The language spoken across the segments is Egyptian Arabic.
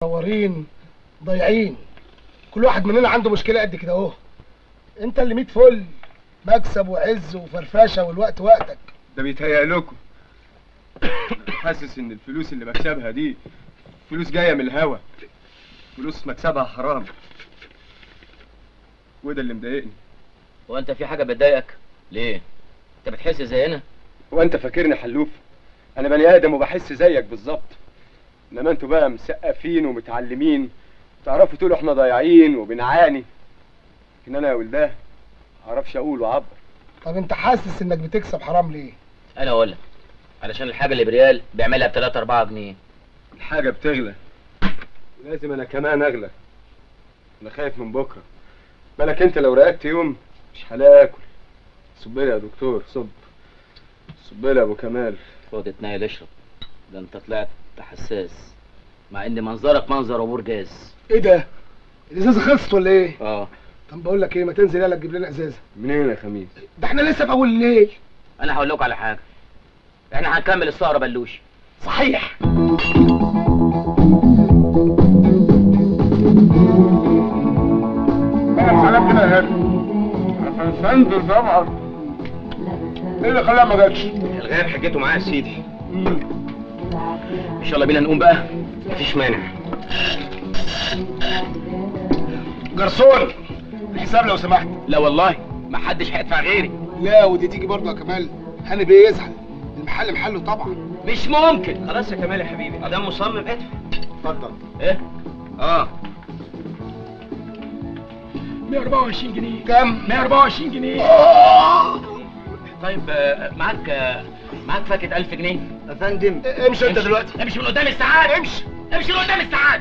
منورين ضايعين كل واحد مننا عنده مشكله قد كده اهو انت اللي ميت فل مكسب وعز وفرفشه والوقت وقتك ده بيتهيأ لكم حاسس ان الفلوس اللي بكسبها دي فلوس جايه من الهوا فلوس مكسبها حرام وده اللي مضايقني هو انت في حاجه بتضايقك ليه انت بتحس زينا هو انت فاكرني حلوف انا بني ادم وبحس زيك بالظبط انما انتوا بقى مسقفين ومتعلمين تعرفوا تقولوا احنا ضايعين وبنعاني لكن انا يا ولداه معرفش اقول واعبر طب انت حاسس انك بتكسب حرام ليه انا اقول لك علشان الحاجه اللي بريال بيعملها ب 3 4 جنيه الحاجه بتغلى ولازم انا كمان اغلى انا خايف من بكره بالك انت لو رقدت يوم مش هلاكل صب لي يا دكتور صب صب لي يا ابو كمال خد اتنقل اشرب ده انت طلعت حساس مع ان منظرك منظر ابو جاز ايه ده الازازه خلصت ولا ايه اه طب بقول لك ايه ما تنزل يلا تجيب لنا ازازه منين يا خميس ده احنا لسه في اول الليل انا هقول لكم على حاجه احنا هنكمل السهره بلوش صحيح انا على كده يا هاني هنسندل طبعا ايه اللي خلاها ما جاتش؟ الغياب حجته معايا يا سيدي ان شاء الله بينا نقوم بقى مفيش مانع جرسون الحساب لو سمحت لا والله ما حدش هيدفع غيري لا ودي تيجي برضه يا كمال هاني بيه يزعل المحل محله طبعا مش ممكن خلاص يا كمال يا حبيبي ادام مصمم ادفع اتفضل ايه اه 124 جنيه كام 124 جنيه طيب آه، معاك آه، معاك فاكهه 1000 جنيه يا فندم امشي انت دلوقتي امشي من قدام الساعات امشي امشي من قدام الساعات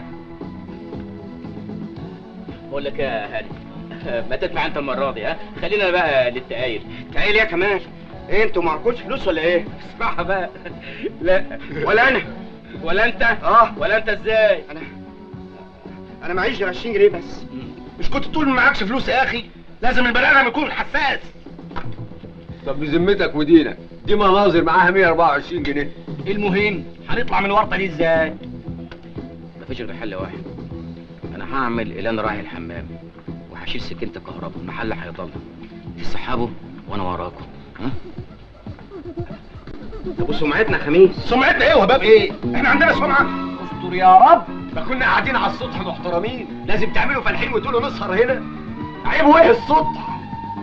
بقول لك يا هاني ما تدفع انت المره دي ها خلينا بقى للتقايل تعالي يا كمان ايه انتوا معكوش فلوس ولا ايه اسمعها بقى لا ولا انا ولا انت اه ولا انت ازاي انا انا معيش غير 20 جنيه بس مش كنت تقول ما معكش فلوس يا اخي لازم البني ادم يكون حساس طب بذمتك ودينك دي مناظر معاها 124 جنيه المهم هنطلع من الورطه دي ازاي مفيش غير حل واحد انا هعمل اللي انا رايح الحمام وهشيل سكينه الكهرباء المحل هيضل تسحبوا وانا وراكم ها طب وسمعتنا يا خميس سمعتنا ايه وهباب ايه احنا عندنا سمعه استر يا رب ما كنا قاعدين على السطح محترمين لازم تعملوا فالحين وتقولوا نسهر هنا عيب ايه السطح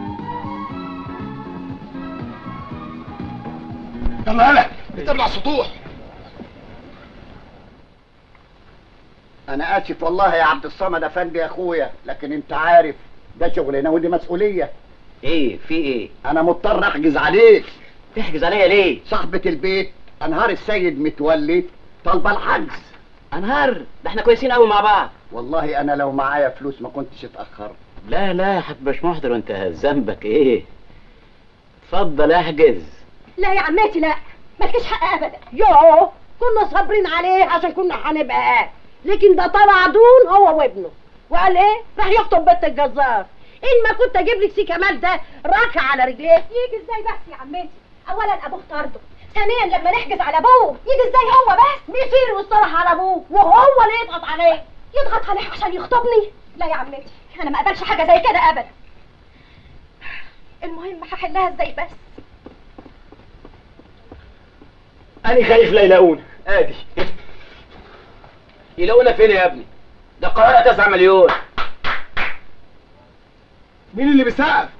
يلا يلا نتقابل على السطوح انا اسف والله يا عبد الصمد افندي يا اخويا لكن انت عارف ده شغلنا ودي مسؤوليه ايه في ايه انا مضطر احجز عليك تحجز عليا ليه صاحبه البيت انهار السيد متولي طالبه الحجز انهار ده احنا كويسين قوي مع بعض والله انا لو معايا فلوس ما كنتش اتاخرت لا لا يا حاج باش محضر وانت ذنبك ايه اتفضل احجز لا يا عماتي لا مالكش حق ابدا يوه كنا صابرين عليه عشان كنا هنبقى اهل لكن ده طلع دون هو وابنه وقال ايه راح يخطب بنت الجزار ان ما كنت اجيب لك سي كمال ده راكع على رجليه يجي ازاي بس يا عمتي اولا ابوه طرده ثانيا لما نحجز على ابوه يجي ازاي هو بس بيصير ويصطلح على ابوه وهو اللي يضغط عليه يضغط عليه عشان يخطبني لا يا عمتي انا ما اقبلش حاجه زي كده ابدا المهم هحلها ازاي بس انا خايف لا يلاقونا ادي يلاقونا فين يا ابني ده القاهره 9 مليون مين اللي بيسقف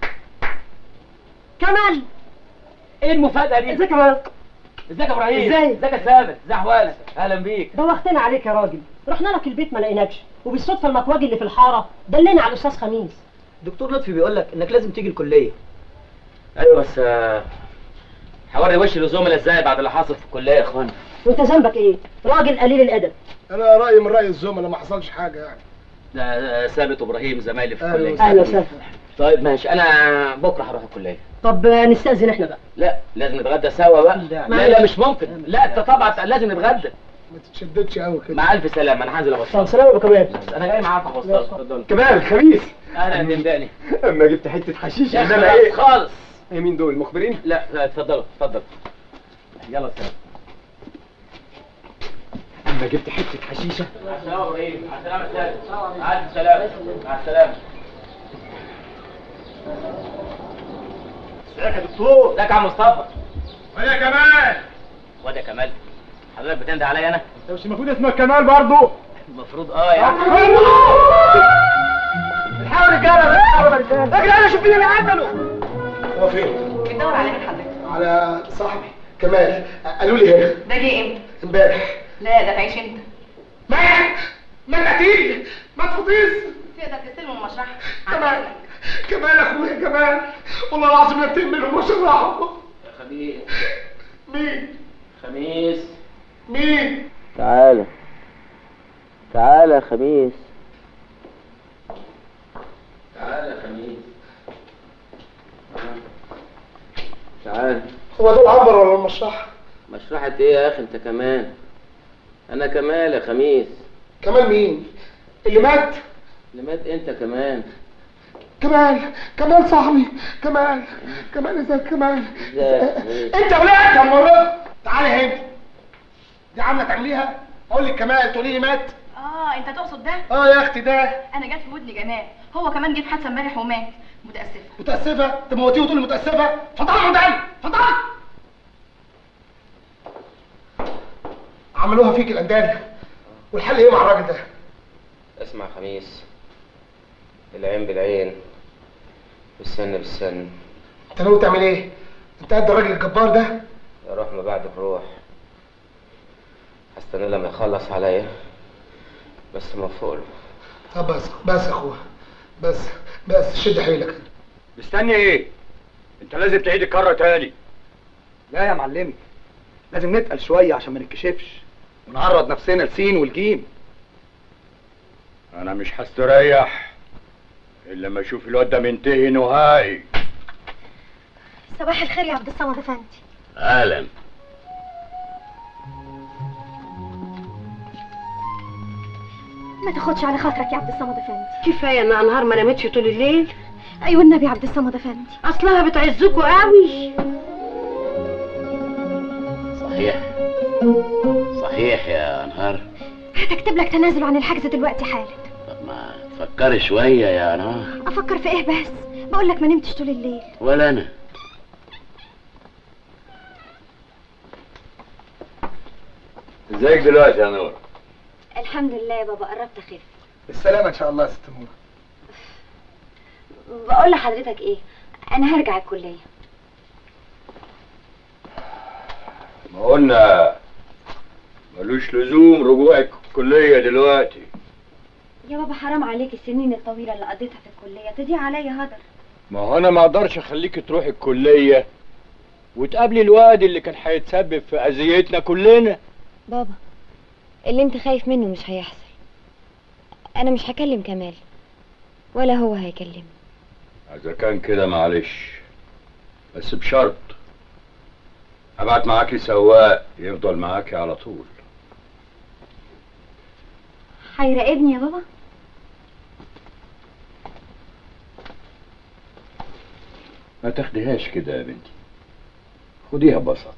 كمال ايه المفاجاه دي ازيك يا مالك ازيك يا ابراهيم ازاي؟ ازيك يا ثابت ازي احوالك اهلا بيك دوختنا عليك يا راجل رحنا لك البيت ما لقيناكش وبالصدفه المطواجي اللي في الحاره دلنا على الاستاذ خميس دكتور لطفي بيقول لك انك لازم تيجي الكليه ايوه بس آه، هوري وش الزملاء ازاي بعد اللي حصل في الكليه يا اخوانا وانت ذنبك ايه راجل قليل الادب انا رايي من راي الزملاء ما حصلش حاجه يعني ده ده ثابت وابراهيم زمايلي في أهلا الكليه وسهلا. اهلا وسهلا طيب ماشي انا بكره هروح الكليه طب نستاذن احنا بقى لا لازم نتغدى سوا بقى لا لا مش ممكن لا انت طبعا لازم نتغدى ما تتشددش قوي كده مع الف سلامه انا هنزل طب اوصلك سلام يا ابو كمال انا جاي معاك اوصلك اتفضل كمان خميس اهلا دنداني اما جبت حته حشيش يا انما خلاص ايه خالص ايه مين دول مخبرين لا لا اتفضلوا اتفضل يلا سلام اما جبت حته حشيشه مع السلامه يا ابراهيم مع السلامه يا سالم مع الف سلامه مع السلامه ازيك يا دكتور ازيك يا عم مصطفى ويا كمال واد يا كمال حضرتك بتندى عليا انا انت مش المفروض اسمك كمال برضه المفروض اه يعني الحاول رجاله راجل انا شوف مين اللي عمله هو فين؟ بتدور على مين حضرتك؟ على صاحبي كمال قالوا لي هنا ده جه امتى؟ امبارح لا ده تعيش انت مات مات قتيل مات فطيس تقدر تستلم المشرحة كمال كمال اخويا كمال والله العظيم لا منهم مش راحوا يا خبيث مين خميس مين تعالى تعالى يا خميس تعالى يا خميس تعالى هو ده العنبر ولا المشرحه مشرحة ايه يا اخي انت كمان انا كمال يا خميس كمال مين اللي مات اللي مات انت كمان كمال كمال صاحبي كمال كمال ازيك كمال ازيك؟ انت ولاد يا مرة تعالي هنا دي عامله تعمليها اقول لك كمال تقولي لي مات اه انت تقصد ده؟ اه يا اختي ده انا جت في ودني جمال هو كمان جه في حادثة امبارح ومات متأسفة متاسفه تموتيه وتقولي متاسفه اتفضلي يا مدعي اتفضلي عملوها فيك الاندال والحل ايه مع الراجل ده اسمع يا خميس العين بالعين والسن بالسن انت ناوي تعمل ايه انت قد الراجل الجبار ده يا روح ما بعد الروح هستنى لما يخلص عليا بس مفعول طب بس بس يا اخويا بس بس شد حيلك مستني ايه انت لازم تعيد الكره تاني لا يا معلمي لازم نتقل شويه عشان ما نتكشفش ونعرض نفسنا لسين والجيم انا مش هستريح الا لما اشوف الواد ده منتهي نهائي صباح الخير يا عبد الصمد افندي اهلا ما تاخدش على خاطرك يا عبد الصمد افندي كفايه ان انهار ما نامتش طول الليل ايوه النبي يا عبد الصمد افندي اصلها بتعزكوا قوي صحيح صحيح يا انهار هتكتب لك تنازل عن الحجز دلوقتي حالا طب ما تفكري شويه يا انهار افكر في ايه بس بقول لك ما نمتش طول الليل ولا انا ازيك دلوقتي يا نور الحمد لله يا بابا قربت اخف بالسلامه ان شاء الله يا ست نور بقول لحضرتك ايه انا هرجع الكليه ما قلنا ملوش لزوم رجوعك الكليه دلوقتي يا بابا حرام عليك السنين الطويله اللي قضيتها في الكليه تضيع عليا هدر ما هو انا ما اقدرش اخليك تروحي الكليه وتقابلي الواد اللي كان هيتسبب في اذيتنا كلنا بابا اللي انت خايف منه مش هيحصل انا مش هكلم كمال ولا هو هيكلمني اذا كان كده معلش بس بشرط ابعت معاكي سواق يفضل معاكي على طول هيراقبني يا بابا ما تاخديهاش كده يا بنتي خديها ببساطه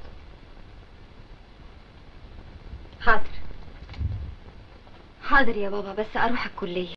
حاضر حاضر يا بابا بس اروح الكليه